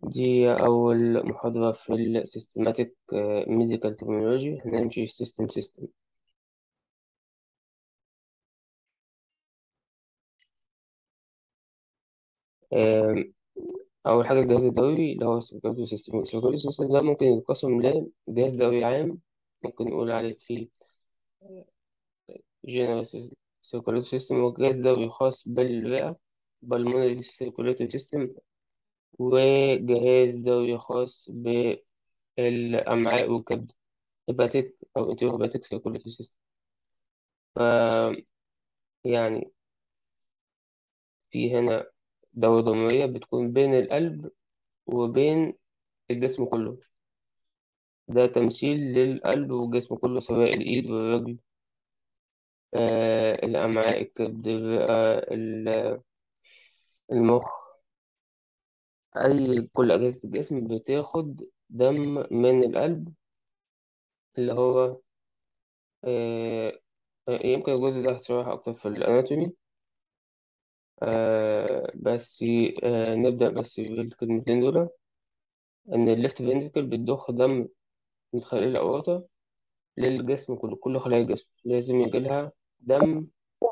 دي أول محاضرة في ال Systematic آه، Medical Terminology هنمشي System System آم، أول حاجة الجهاز الدوري اللي هو Circulatory System Circulatory System ده ممكن يتقسم لجهاز دوري عام ممكن نقول عليه فيه General Circulatory System وجهاز دوري خاص بالرئة Pulmonary Circulatory System وجهاز دوري خاص بالأمعاء والكبد Hepatic أو Enterohepatic Circulatory System ف يعني في هنا دورة دموية بتكون بين القلب وبين الجسم كله ده تمثيل للقلب والجسم كله سواء الإيد والرجل آه الأمعاء الكبد الرئة ال- المخ أي كل أجهزة الجسم بتاخد دم من القلب اللي هو آه آه، يمكن الجزء ده هتشرح أكتر في الأناتومي آه بس آه نبدأ بس بالكلمتين دول إن الليفت فنتريكل بتضخ دم من خلال الأورطة للجسم كله كل خلايا الجسم لازم يجيلها دم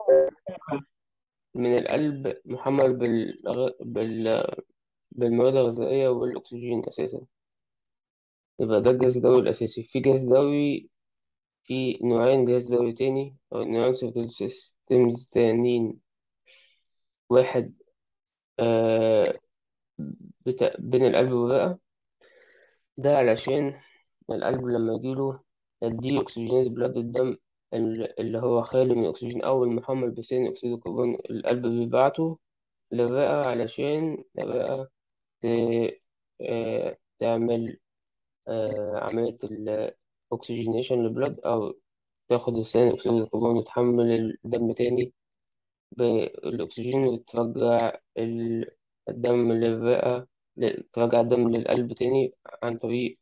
من القلب محمل بالغ... بال... بالمواد الغذائية والأكسجين أساسا يبقى ده الجهاز الدوري الأساسي في جهاز دوري في نوعين جهاز دوري تاني أو نوعين سيستمز تانيين واحد آه بتا... بين القلب والرئة ده علشان القلب لما يجيله يديه أكسجينيز بلاد الدم ال- اللي هو خالي من الأكسجين أو المحمل بثاني أكسيد الكربون القلب بيبعته للرئة علشان الرئة ت- آه، تعمل آه، عملية الأكسجينيشن للبلد أو تاخد ثاني أكسيد الكربون وتحمل الدم تاني بالأكسجين وترجع ال- الدم للرئة ل- ترجع الدم للقلب تاني عن طريق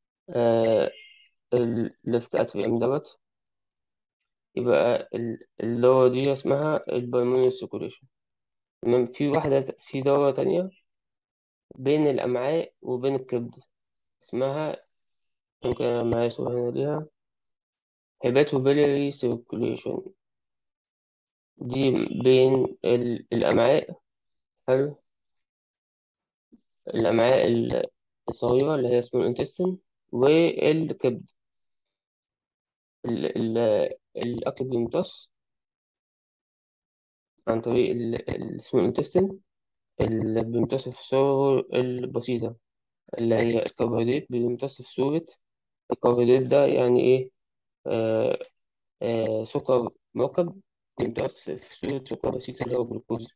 الليفت أتريوم دوت يبقى ال- الدورة دي اسمها البلمونري سيركوليشن تمام في واحدة في دورة تانية بين الأمعاء وبين الكبد اسمها يمكن أنا معايا صورة هنا ليها هيباتوبيلياري سيركوليشن دي بين ال- الأمعاء حلو الأمعاء ال- الصغيرة اللي هي اسمها الانتستين والكبد ال- ال- الأكل بيمتص عن طريق ال- ال- اسمه الانتستين اللي بيمتص في الصور البسيطة اللي هي الكربوهيدرات بيمتص في صورة الكربوهيدرات ده يعني إيه آه آه سكر مركب بيمتص في صورة سكر بسيط اللي هو جلوكوز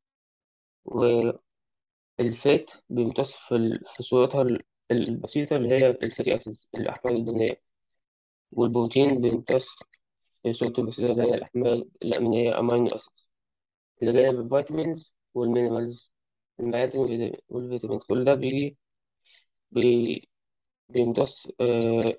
والفات بيمتص في, ال- في صورتها ال- البسيطة اللي هي الفاتي أسيدز الأحماض الدهنية والبروتين بيمتص في صورته البسيطة اللي هي الأحماض الأمينية أمينو أسيدز اللي جاية بالفيتامينز والمينرالز المعادن والفيتامين والفيتامين. كل ده بيجي بي- بيمتص آه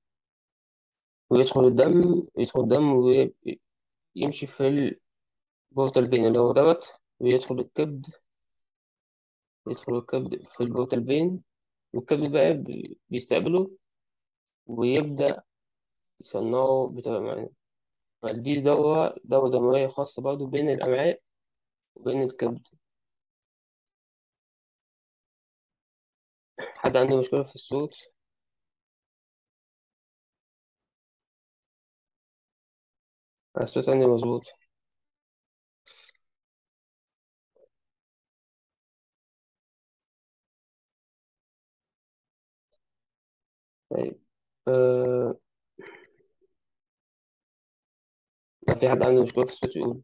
ويدخل الدم يدخل الدم ويمشي في البورتال فين اللي هو دوت ويدخل الكبد يدخل الكبد في البورتال فين والكبد بقى بي- بيستقبله ويبدأ يصنعه بطريقة معينة فدي دورة دورة دموية خاصة برضه بين الأمعاء وبين الكبد حد عنده مشكلة في الصوت الصوت عندي مظبوط طيب آه... لو في حد عنده مشكلة في الصوت يقول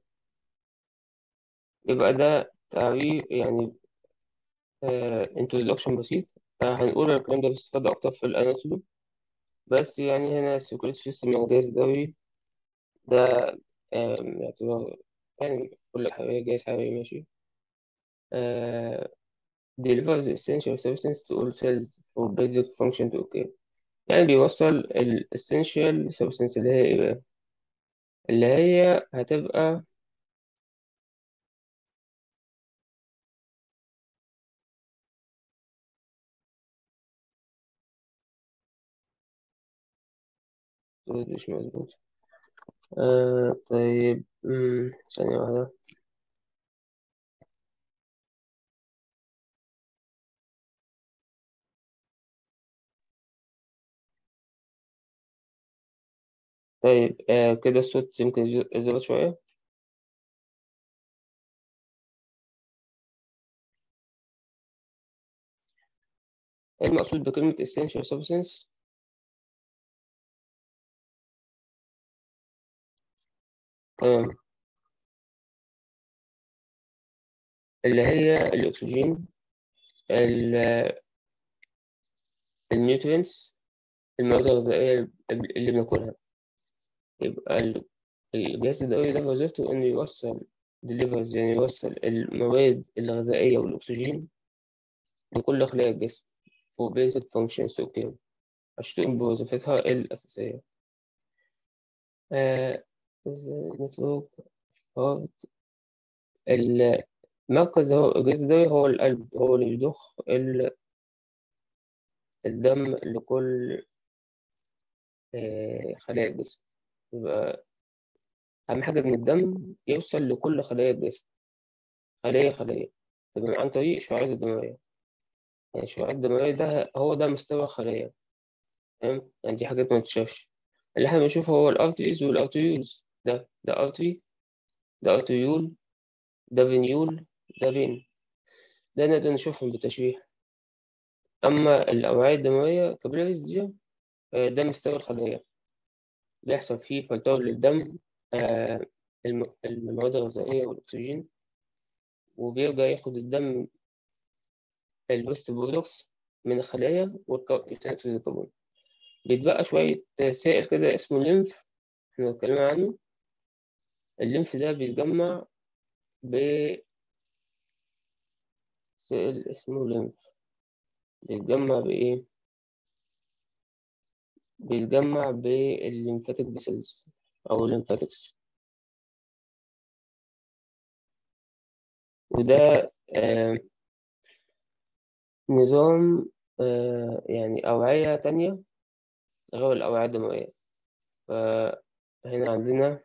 يبقى ده تعريف يعني آه... introduction بسيط آه... هنقول الكلام ده باستفاضة أكتر في الأناتومي بس يعني هنا السيركوليت سيستم الجهاز الدوري ده آم، يعتبر يعني كل الحيوية جهاز حيوي ماشي آه delivers essential substance to all cells for basic function to occur يعني بيوصل ال essential substance اللي هي إيه بقى؟ اللي هي هتبقى مظبوط مش مظبوط آه طيب مم، ثانية واحدة طيب آه كده الصوت يمكن يز- يزيد شوية إيه المقصود بكلمة essential substance؟ تمام اللي هي الأكسجين النيوترينز المواد الغذائية اللي بناكلها يبقى ال- الجهاز الدوري ده وظيفته إنه يوصل delivers يعني يوصل المواد الغذائية والأكسجين لكل خلايا الجسم for basic functions to occur عشان تقوم بوظيفتها الأساسية آه نتورك المركز هو الجهاز الدوري هو القلب هو اللي بيضخ ال- الدم لكل آه، خلايا الجسم يبقى أهم حاجة إن الدم يوصل لكل خلايا الجسم خلية خلية تمام عن طريق الشعيرات الدموية يعني الشعيرات الدموية ده هو ده مستوى الخلية تمام يعني دي حاجات ما تتشافش اللي احنا بنشوفه هو الارتريز والارتريولز ده ده ارتري ده ارتريول ده فينيول ده فين ده نقدر نشوفهم بالتشريح أما الأوعية الدموية كابيلاريز دي آه، ده مستوى الخلية بيحصل فيه فلتر للدم آه، الم- المواد الغذائية والأكسجين وبيرجع ياخد الدم الويست برودكتس من الخلايا والثاني أكسيد الكربون بيتبقى شوية سائل كده اسمه الليمف احنا اتكلمنا عنه الليمف ده بيتجمع بسائل اسمه ليمف بيتجمع بإيه؟ بيتجمع بالليمفاتيك فيسلز أو الليمفاتكس وده آه نظام آه يعني أوعية تانية غير الأوعية الدموية فهنا عندنا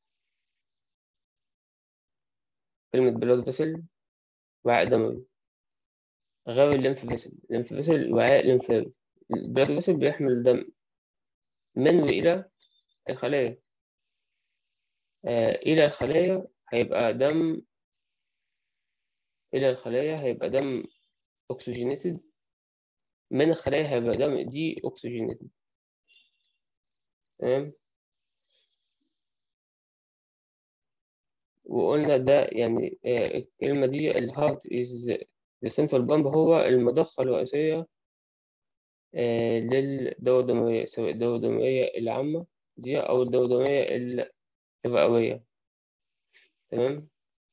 كلمة بلاد فيسل وعاء دموي غير الليمف فيسل الليمف فيسل وعاء لمفاوي البلاد فيسل بيحمل الدم من وإلى الخلايا آه إلى الخلايا هيبقى دم إلى الخلايا هيبقى دم أكسجينيتد من الخلايا هيبقى دم دي أكسجينيتد تمام وقلنا ده يعني آه الكلمة دي الهارت is the central pump هو المضخة الرئيسية آه للدورة الدموية سواء الدورة الدموية العامة دي أو الدورة الدموية الرئوية تمام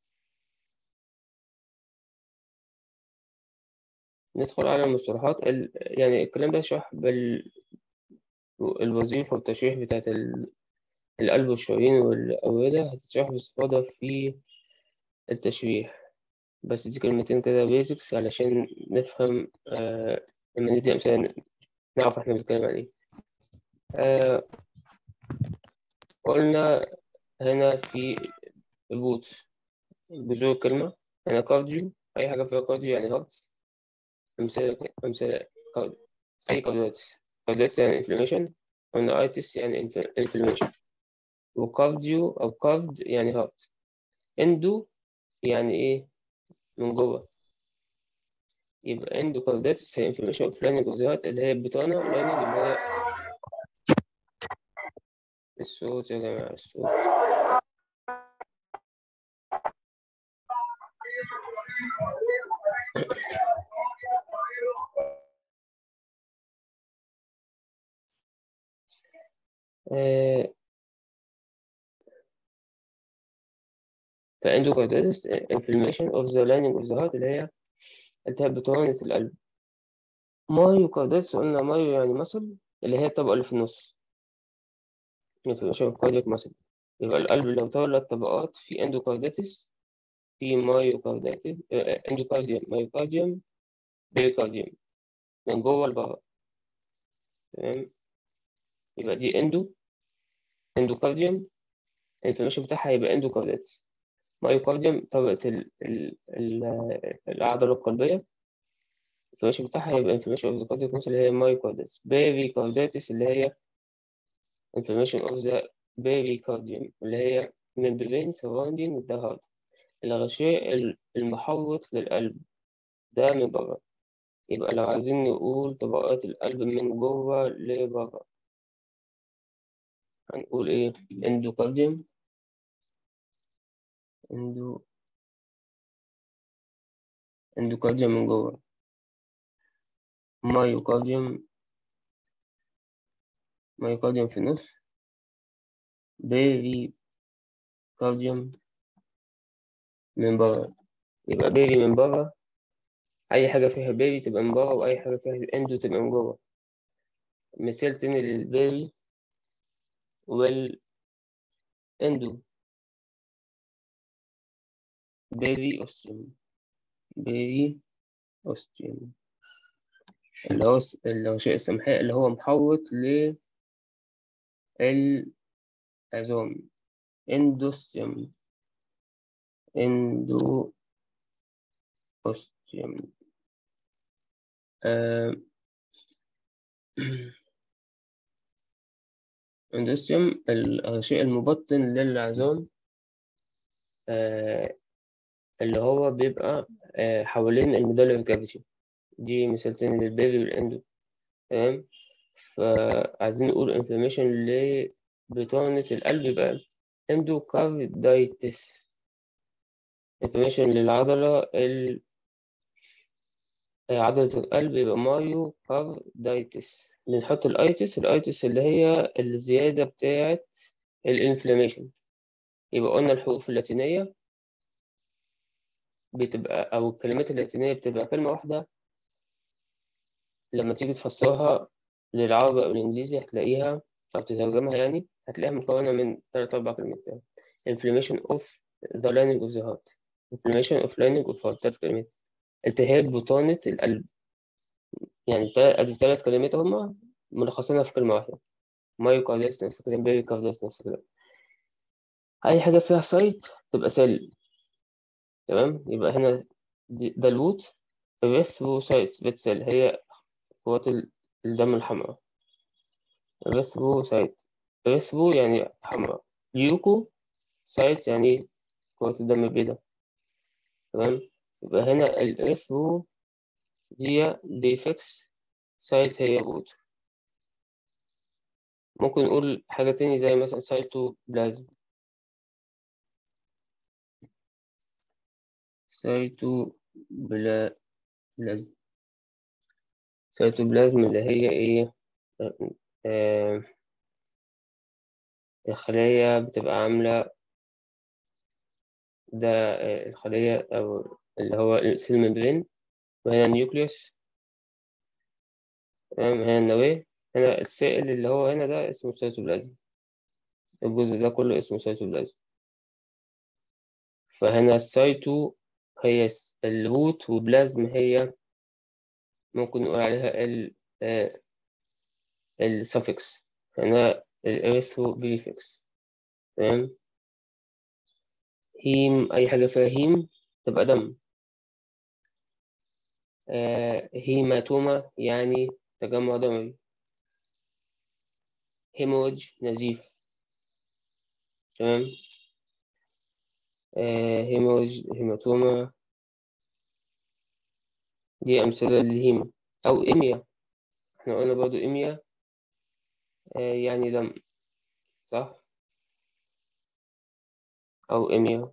ندخل على المصطلحات ال... يعني الكلام ده شرح بالوظيفة والتشريح بتاعت ال... القلب والشرايين والأوردة هتتشرح باستفاضة في التشريح بس دي كلمتين كده بيزكس علشان نفهم آه لما ندي أمثلة نعرف احنا بنتكلم عن ايه آه قلنا هنا في البوتس جذور الكلمة هنا كارديو أي حاجة فيها كارديو يعني هارت أمثلة أمثلة كارديو أي كارديوتس كارديوتس يعني انفلاميشن قلنا ايتس يعني انفلاميشن وكارديو أو كارد يعني هارت اندو يعني ايه من جوه يبقى اندوكارديتس هي انفلاميشن اوف لايننج اوف ذا اللي هي البطانة لايننج اللي هي الصوت يا جماعة الصوت آه فاندوكارديتس inflammation of the lining of the heart اللي هي التهاب بطانة القلب مايوكارديتس قلنا مايو يعني مصل اللي هي الطبقة اللي في النص inflammation of cardiac muscle يبقى القلب لو طول طبقات في اندوكارديتس في مايوكارديتس اندوكارديوم مايوكارديوم بيوكارديوم من جوه لبره تمام يبقى دي اندو اندوكارديوم الانفلاميشن بتاعها هيبقى اندوكارديتس مايوكارديوم طبقة ال ال ال العضلة القلبية الانفلاميشن بتاعها هيبقى انفلاميشن اوف ذا كاردياك اللي هي مايوكارديتس بيريكارديتس اللي هي inflammation of the pericardium اللي هي membrane surrounding the heart الغشاء المحوط للقلب ده من بره يبقى لو عايزين نقول طبقات القلب من جوه لبره هنقول ايه اندوكارديوم اندو اندوكارديوم من جوه مايوكارديوم مايوكارديوم في النص بيري كارديوم من بره يبقى بيري من بره أي حاجة فيها بيري تبقى من بره وأي حاجة فيها اندو تبقى من جوه مثال تاني للبيري والاندو بيري أوستيوم بيري أوستيوم اللي هو الغشاء السمحاء اللي هو محوط للعظام اندوستيوم اندو اوستيوم آه. اندوستيوم الغشاء المبطن للعظام آه. اللي هو بيبقى آه. حوالين الميدالر كافيتي دي مثالتين للبيبي والاندو تمام فعايزين نقول انفلاميشن لبطانة القلب يبقى اندوكاردايتس انفلاميشن للعضلة ال عضلة القلب يبقى مايوكاردايتس بنحط الايتس الايتس اللي هي الزيادة بتاعة الانفلاميشن يبقى قلنا الحروف اللاتينية بتبقى أو الكلمات اللاتينية بتبقى كلمة واحدة لما تيجي تفسرها للعربي أو الإنجليزي هتلاقيها أو تترجمها يعني هتلاقيها مكونة من تلات أربع كلمات يعني inflammation of the lining of the heart inflammation of lining of heart تلات كلمات التهاب بطانة القلب يعني أدي تلات كلمات هما ملخصينها في كلمة واحدة مايوكاردياس نفس الكلام بيريكاردياس نفس الكلام أي حاجة فيها سايت تبقى سيل تمام يبقى هنا ده الوت الريثروسايت بتسيل هي كرات الدم الحمراء الريثروسايت ريثرو يعني حمراء ليوكو سايت يعني كرات الدم البيضاء تمام يبقى هنا الريثرو دي ديفكس سايت هي ووت ممكن نقول حاجة تاني زي مثلا سايتوبلازم سايتوبلازم سيتوبلازم اللي هي ايه آه الخلية بتبقى عاملة ده آه الخلية أو اللي هو السيل ممبرين وهنا النيوكليوس تمام هنا النواة هنا السائل اللي هو هنا ده اسمه سيتوبلازم الجزء ده كله اسمه سيتوبلازم فهنا السايتو هي الروت وبلازم هي ممكن نقول عليها ال السفكس هنا الإريثرو بريفكس تمام هيم أي حاجة فيها هيم تبقى دم آه هيماتوما يعني تجمع دموي هيموج نزيف تمام آه هيموج هيماتوما دي أمثلة للهيم أو إيميا إحنا قلنا برضو إيميا آه يعني دم صح أو إيميا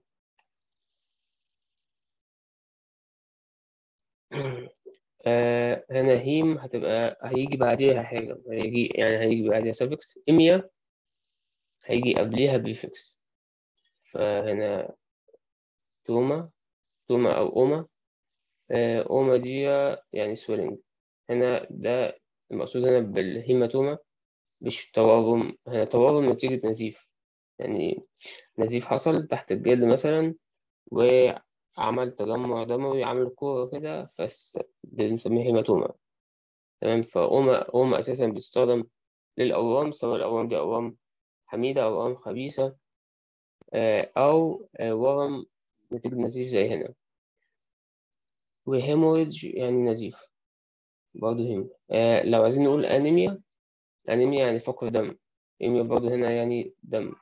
آه هنا هيم هتبقى هيجي بعديها حاجة هيجي يعني هيجي بعديها سفكس إيميا هيجي قبليها بريفكس فهنا توما توما أو أوما آه أوما دي يعني سويلنج هنا ده المقصود هنا بالهيماتوما مش تورم هنا تورم نتيجة نزيف يعني نزيف حصل تحت الجلد مثلا وعمل تجمع دموي عمل كورة كده بس بنسميها هيماتوما تمام فأوما أوما أساسا بتستخدم للأورام سواء الأورام دي أورام حميدة أو أرقام خبيثة آه، أو آه، ورم نتيجة نزيف زي هنا وهيموريدج يعني نزيف برضه هنا آه، لو عايزين نقول أنيميا أنيميا يعني فقر دم أنيميا برضه هنا يعني دم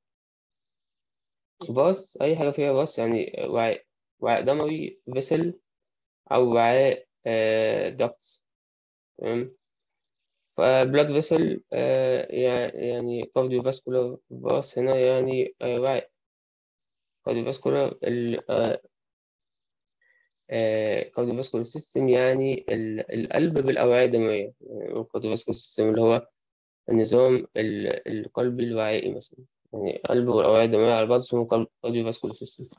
باص أي حاجة فيها باص يعني وعاء وعاء دموي فيسل أو وعاء دكت تمام فبلاد فيسل يعني كارديوفاسكولار باص هنا يعني آه، وعاء كارديوفاسكولار كارديوفاسكولار سيستم يعني ال- القلب بالأوعية الدموية الكارديوفاسكولار سيستم اللي هو النظام ال- القلبي الوعائي مثلا يعني قلب والأوعية الدموية على بعض اسمه كارديوفاسكولار سيستم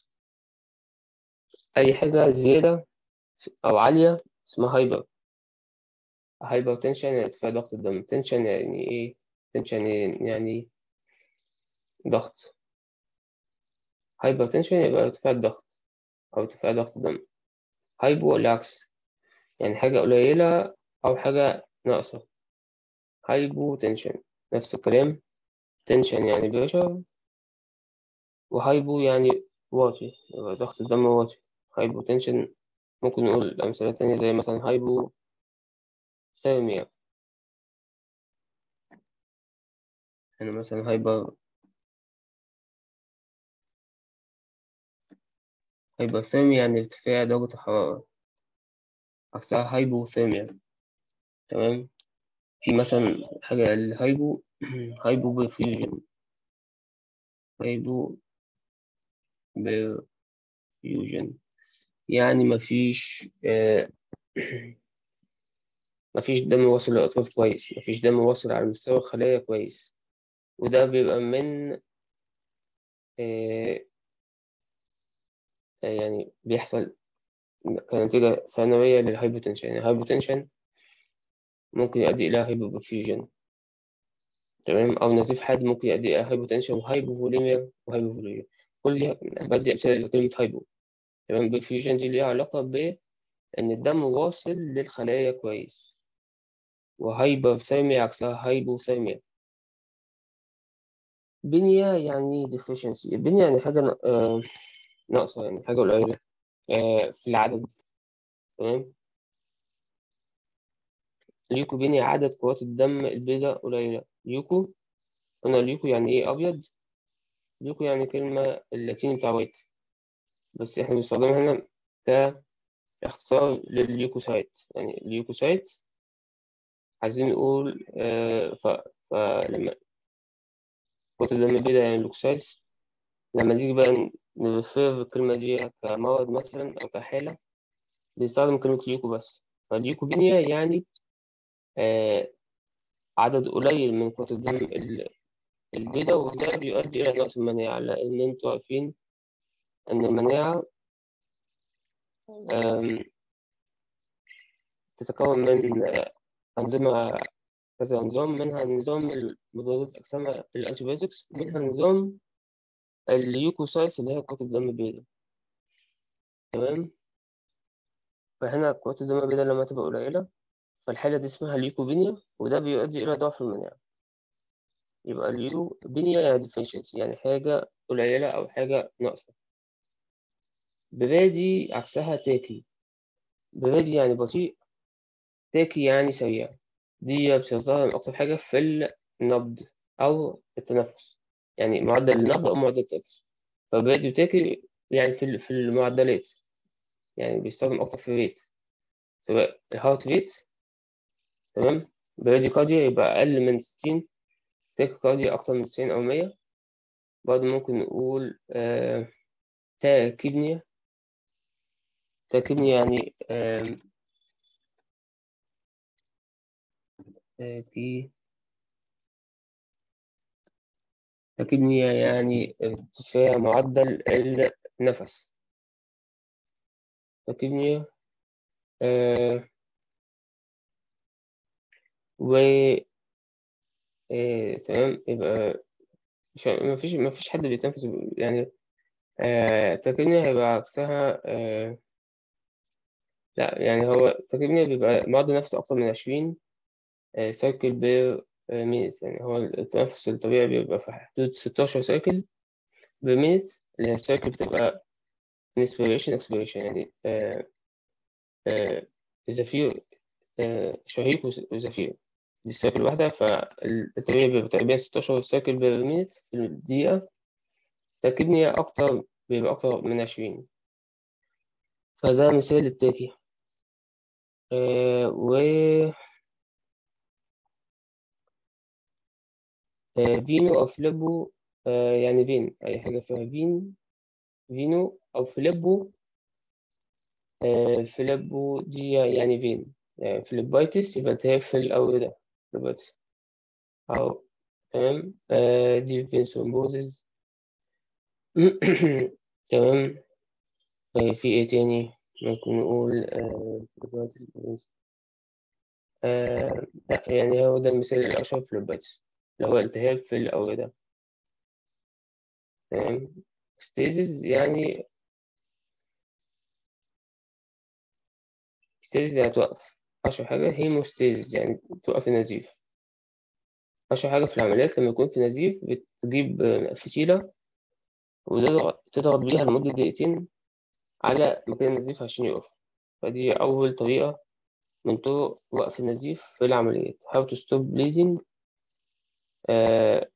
أي حاجة زيادة أو عالية اسمها هايبر هايبر تنشن يعني ارتفاع ضغط الدم تنشن يعني إيه تنشن يعني ضغط هايبر تنشن يبقى ارتفاع الضغط أو ارتفاع ضغط الدم هايبو العكس يعني حاجة قليلة أو حاجة ناقصة هايبو تنشن نفس الكلام تنشن يعني بريشر وهايبو يعني واطي يبقى ضغط الدم واطي هايبو تنشن ممكن نقول أمثلة تانية زي مثلا هايبو ثيرميا هنا مثلا هايبر هايبرثيرميا يعني ارتفاع درجة الحرارة عكسها هايبوثيرميا تمام في مثلا حاجة الهايبو هايبو برفيوجن هايبو برفيوجن يعني مفيش آه مفيش دم واصل للأطراف كويس مفيش دم واصل على مستوى الخلايا كويس وده بيبقى من آه يعني بيحصل كنتيجة ثانوية للهايبوتنشن يعني الهايبوتنشن ممكن يؤدي إلى هايبوبرفيوجن تمام أو نزيف حاد ممكن يؤدي إلى هايبوتنشن وهايبوفوليميا وهايبوفوليميا كل دي بدي أمثلة لكلمة هايبو تمام برفيوجن دي ليها علاقة بإن الدم واصل للخلايا كويس وهايبرثيرميا عكسها هايبوثيرميا بنية يعني deficiency البنية يعني حاجة آه ناقصة يعني حاجة قليلة آه في العدد تمام ليوكوبينيا عدد كرات الدم البيضاء قليلة ليوكو قلنا ليوكو يعني إيه أبيض ليوكو يعني كلمة اللاتيني بتاع وايت بس إحنا بنستخدمها هنا كاختصار للليوكوسايت يعني الليوكوسايت عايزين نقول آه ف... فلما كرات الدم البيضاء يعني الليوكوسايتس لما نيجي بقى نرفير الكلمة دي كمرض مثلا أو كحالة بنستخدم كلمة ليوكو بس فالليوكوبينيا يعني آه عدد قليل من كرات الدم البيضاء وده بيؤدي إلى نقص المناعة لأن أنتوا عارفين إن المناعة تتكون من أنظمة كذا نظام منها نظام مضادات الأجسام الأنتيبيوتكس ومنها نظام الليوكوسايتس اللي هي كرات الدم البيضاء تمام فهنا كرات الدم البيضاء لما تبقى قليلة فالحالة دي اسمها ليوكوبينيا وده بيؤدي إلى ضعف المناعة يبقى الليوكوبينيا يعني deficiency يعني حاجة قليلة أو حاجة ناقصة ببادي عكسها تاكي ببادي يعني بطيء تاكي يعني سريع دي بتظهر أكتر حاجة في النبض أو التنفس يعني معدل النبض أو معدل التنفس فبادي وتاكي يعني في في المعدلات يعني بيستخدم أكتر في الريت سواء الهارت ريت تمام برادي كارديا يبقى أقل من ستين تاكي كارديا أكتر من تسعين أو مية برضه ممكن نقول آه تاكيبنيا تاكيبنيا يعني آه تاكي تاكيبنيا يعني ارتفاع معدل النفس تاكيبنيا آه و آه تمام يبقى مش مفيش مفيش حد بيتنفس يعني آه تاكيبنيا هيبقى عكسها آه لا يعني هو تاكيبنيا بيبقى معدل نفس أكتر من عشرين آه سايكل بير مينت يعني هو التنفس الطبيعي بيبقى في حدود 16 سايكل بمينت اللي هي السايكل بتبقى inspiration expiration يعني آه آه زفير آه شهيق وزفير دي السايكل الواحدة فالطبيعي بيبقى تقريبا 16 سايكل بير مينت في الدقيقة الكدنيا أكتر بيبقى أكتر من 20 فده مثال للتاكي آه و آه فينو أو فليبو آه يعني فين أي حاجة فيها فين فينو أو فليبو آه فليبو دي يعني فين يعني فليبايتس يبقى التهاب في الأوردة فليبايتس أو تمام آه دي فين ثرومبوزيس تمام طيب في إيه تاني ممكن نقول آه آه لا يعني هو ده المثال الأشهر في اللوباتس اللي هو التهاب في الأوردة تمام ستيزز يعني ستيزز يعني توقف أشهر حاجة هيموستيزز يعني توقف النزيف أشهر حاجة في العمليات لما يكون في نزيف بتجيب فتيلة وتضغط بيها لمدة دقيقتين على مكان النزيف عشان يقف فدي أول طريقة من طرق وقف النزيف في العمليات how to stop bleeding آه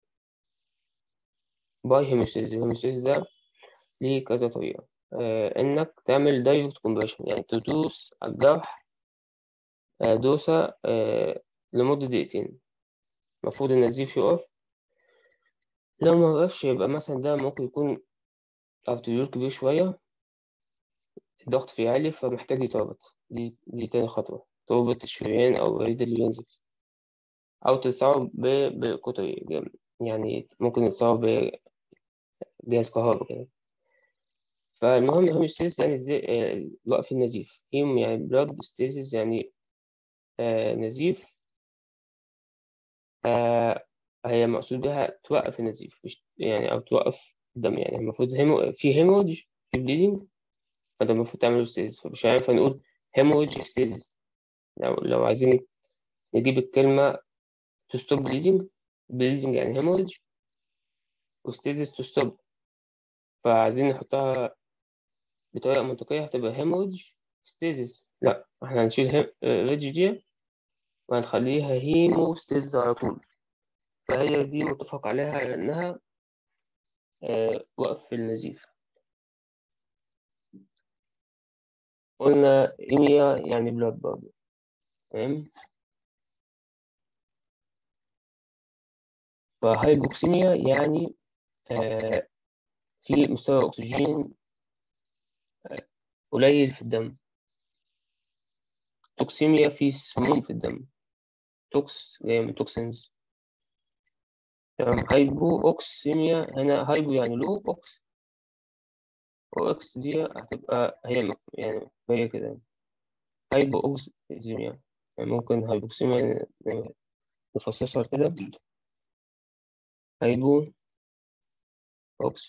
by hemostasis hemostasis ده ليه كذا طريقة آه إنك تعمل direct compression يعني تدوس على الجرح آه دوسة آه لمدة دقيقتين المفروض النزيف يقف لو ما وقفش يبقى مثلا ده ممكن يكون ارتريول كبير شوية الضغط فيه عالي فمحتاج يتربط دي دي تاني خطوة تربط الشريان أو الوريد اللي بينزل أو تتصاب بقطري يعني ممكن يتصاب بجهاز كهرباء كده فالمهم الهوميوستاسيس يعني ازاي وقف النزيف هيم يعني بلاد ستاسيس يعني آه نزيف آه هي مقصود بها توقف النزيف مش يعني أو توقف الدم يعني المفروض هيمو في هيموج في بليدنج فده المفروض تعمله ستيزيس فمش عارف هنقول هيموج ستيزيس لو لو عايزين نجيب الكلمة to stop bleeding bleeding يعني hemorrhage وستيزيس to stop فعايزين نحطها بطريقة منطقية هتبقى hemorrhage ستيزيس لا احنا هنشيل ريدج دي وهنخليها هيموستيزيس على طول فهي دي متفق عليها لأنها آه وقف النزيف قلنا إيميا يعني بلاد برضه تمام فهايبوكسيميا يعني آه في مستوى أكسجين آه قليل في الدم توكسيميا في سموم في الدم توكس جاية من توكسينز تمام هايبو أوكسيميا هنا هايبو يعني لو أوكس وإكس دي هتبقى هي يعني هي كده هايبو أوكسيميا يعني ممكن هايبوكسيميا نفصصها كده هايبو أوكس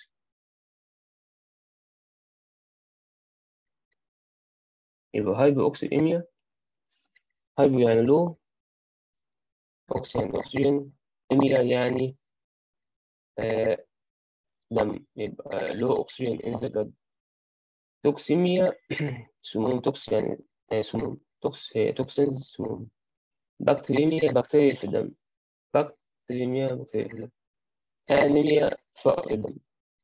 يبقى هايبو أوكسيميا هايبو يعني لو أوكس يعني أكسجين إميا يعني آه دم يبقى لو أكسجين in the blood توكسيميا سموم توكس يعني آه سموم توكس هي توكسينز سموم بكتيريميا بكتيريا في الدم بكتيريميا بكتيريا في الدم أنيميا فقر الدم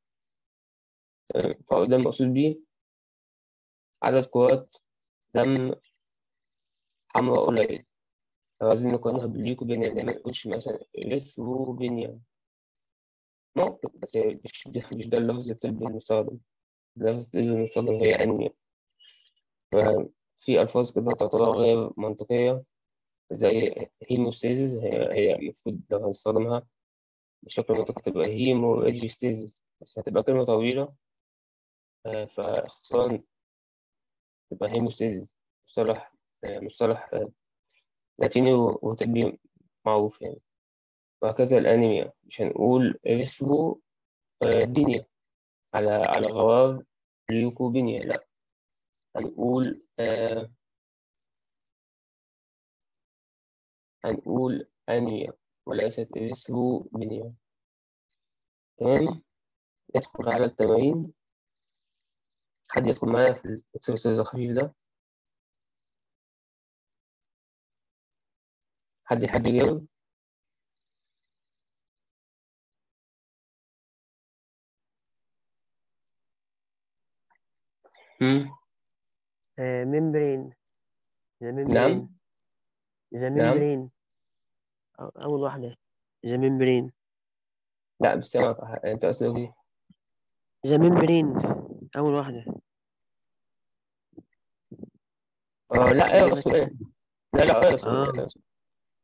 فقر الدم مقصود بيه عدد كرات دم حمراء قليل لو عايزين نقارنها بالليوكوبينيا يعني ما نقولش مثلا إريثروبينيا ممكن بس مش مش ده اللفظ الطبي المستخدم اللفظ الطبي المستخدم هي أنيميا ففي ألفاظ كده تعتبر غير منطقية زي هيموستيزيس هي هي المفروض لو هنستخدمها بشكل منطقي تبقى هيموريجيستيزيس بس هتبقى كلمة طويلة فاختصارا تبقى هيموستيزيس مصطلح مصطلح لاتيني وتربية معروف يعني وهكذا الأنيميا مش هنقول ريثرو بينيا على على غرار ليوكوبينيا لا هنقول آه هنقول أنيميا وليست إريثروبينيا تمام ندخل على التمارين حد يدخل معايا في الإكسرسايز الخفيف ده حد يحب يجاوب هم؟ ممبرين ذا نعم ممبرين ذا نعم ممبرين أول واحدة ذا ممبرين لا بس سامعك أنت قصدك إيه؟ ذا ممبرين أول واحدة آه لا اللي اقرا هي السؤال لا لا اقرا السؤال آه اقرا السؤال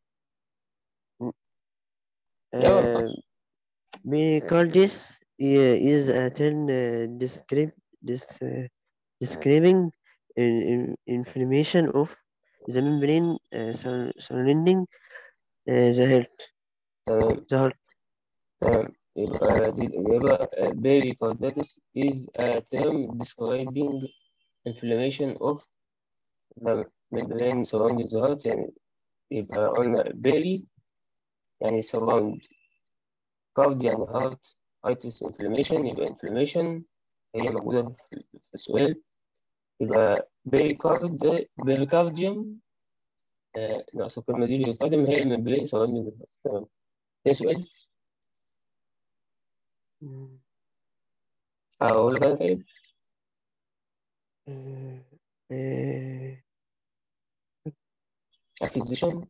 اقرا آه الخمس Pericarditis i- is a term uh, describe, des- uh, describing in, in, inflammation of the membrane uh, sur- surrounding uh, the heart. تمام The heart. تمام يبقى دي الإجابة pericarditis is a term describing inflammation of the membrane surrounding the heart يعني يبقى قلنا peri يعني surround card يعني heart itis inflammation يبقى inflammation هي موجودة في في السؤال يبقى pericardi pericardium آه، ناقص الكلمة دي pericardium هي الممبرين surrounding the heart تمام ده سؤال مم. أقول لك أنا طيب آه، آه، a physician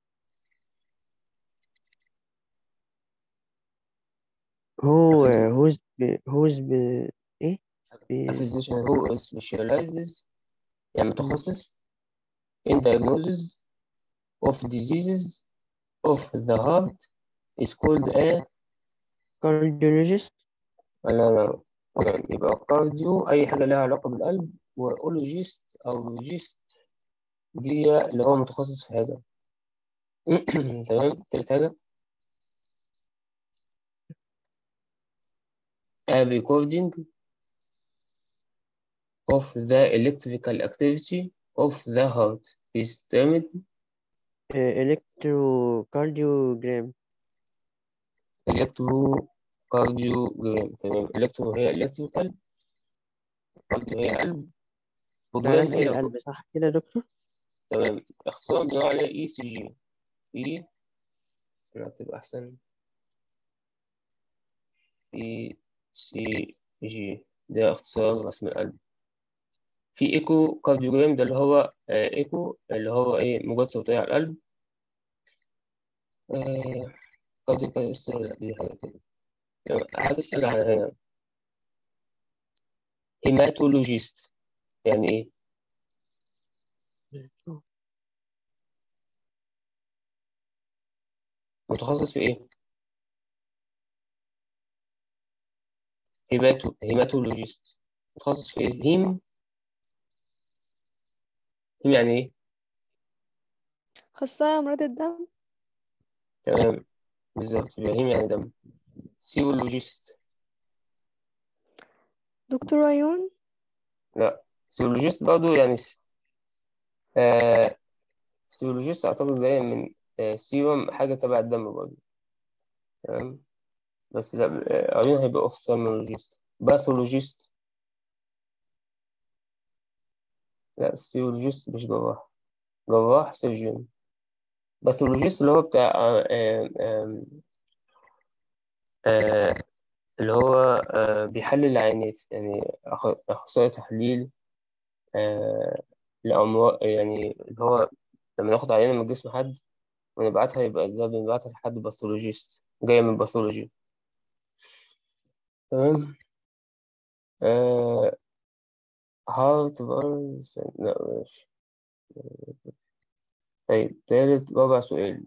هو a phys- who's ب- who's ب- ايه a ب- physician who specializes يعني مم. متخصص in diagnosis of diseases of the heart is called a cardiologist لا لا تمام يبقى كارديو أي حاجة لها علاقة بالقلب وأولوجيست أو لوجيست دي اللي هو متخصص في حاجة تمام تالت حاجة a recording of the electrical activity of the heart is termed آه، electrocardiogram electrocardiogram تمام electro هي electrical cardio هي قلب ده وجرام رسم هي القلب صح كده يا دكتور تمام اختصار بنقول عليه اي سي جي اي هتبقى احسن اي سي جي ده اختصار رسم القلب في ايكو كارديوجرام ده اللي هو آه، ايكو اللي هو ايه موجات صوتية على القلب آه، كارديو كارديو لا دي حاجة تانية تمام. عايز اسأل على هنا هيماتولوجيست يعني ايه متخصص في ايه هيماتو هيماتولوجيست متخصص في ايه هيم هيم يعني ايه أخصائي أمراض الدم تمام بالظبط يبقى هيم يعني دم سيولوجيست دكتور عيون لا سيولوجيست برضه يعني س... آه... سيولوجيست اعتقد جاي من آه... سيروم حاجة تبع الدم برضه تمام بس لا آه، عيون هيبقى اوفثالمولوجيست باثولوجيست لا سيولوجيست مش جراح جراح سيرجن باثولوجيست اللي هو بتاع آه... آه... آه... آه... اللي هو آه... بيحلل العينات يعني أخ- أخصائي تحليل آه... الأمراض يعني اللي هو لما ناخد عينة من جسم حد ونبعتها يبقى ده بنبعتها لحد باثولوجيست جاية من باثولوجي تمام آه... هارت بارز لا ماشي طيب تالت رابع سؤال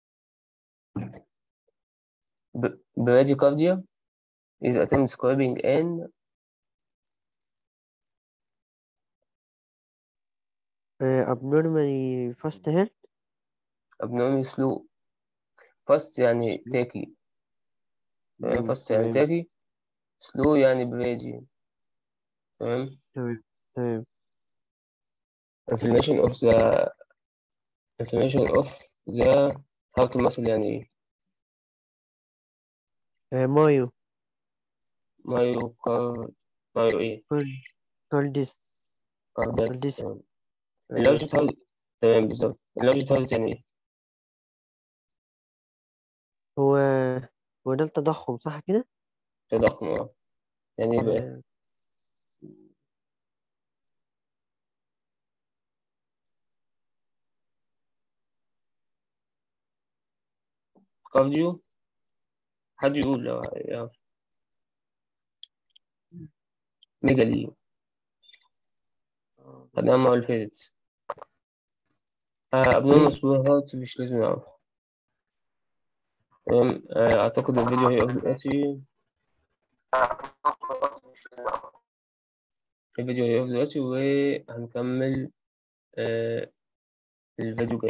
ب... براديكارديا is a term describing an آه، abnormally fast heart abnormal slow fast يعني slow. تاكي تمام مم، fast يعني تمام تاكي slow يعني برادي تمام تمام تمام inflammation of the inflammation of the حاول تمثل يعني إيه آه، مايو مايو كار مايو إيه كول كولديس كاردات كولديس تمام أيوة اللوجيك هارد تمام بالظبط اللوجيك هارد يعني إيه هو هو ده التضخم صح كده؟ تضخم اه يعني إيه بقى آه، كارديو حد يقول لو يعرف ميجالي خدناها المرة اللي فاتت آه قبل ما أسبوع هارت مش لازم نعرف تمام آه أعتقد الفيديو هيقف دلوقتي الفيديو هيقف دلوقتي وهنكمل آه الفيديو جاي